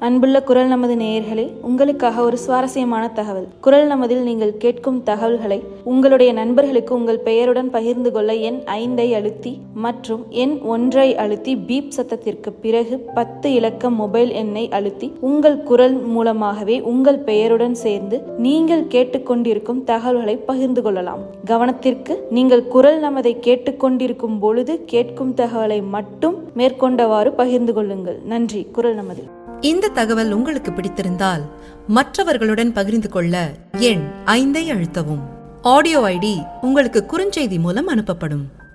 அன்புள்ள குரல் நமது நேயர்களே உங்களுக்காக ஒரு சுவாரஸ்யமான தகவல் குரல் நமதில் நீங்கள் கேட்கும் தகவல்களை உங்களுடைய நண்பர்களுக்கு உங்கள் பெயருடன் பகிர்ந்து கொள்ள எண் ஐந்தை அழுத்தி மற்றும் எண் ஒன்றை அழுத்தி பீப் சத்தத்திற்கு பிறகு பத்து இலக்க மொபைல் எண்ணை அழுத்தி உங்கள் குரல் மூலமாகவே உங்கள் பெயருடன் சேர்ந்து நீங்கள் கேட்டுக்கொண்டிருக்கும் தகவல்களை பகிர்ந்து கொள்ளலாம் கவனத்திற்கு நீங்கள் குரல் நமதை கேட்டுக்கொண்டிருக்கும் பொழுது கேட்கும் தகவலை மட்டும் மேற்கொண்டவாறு பகிர்ந்து கொள்ளுங்கள் நன்றி குரல் நமது இந்த தகவல் உங்களுக்கு பிடித்திருந்தால் மற்றவர்களுடன் பகிர்ந்து கொள்ள எண் ஐந்தை அழுத்தவும் ஆடியோ ஐடி உங்களுக்கு குறுஞ்செய்தி மூலம் அனுப்பப்படும்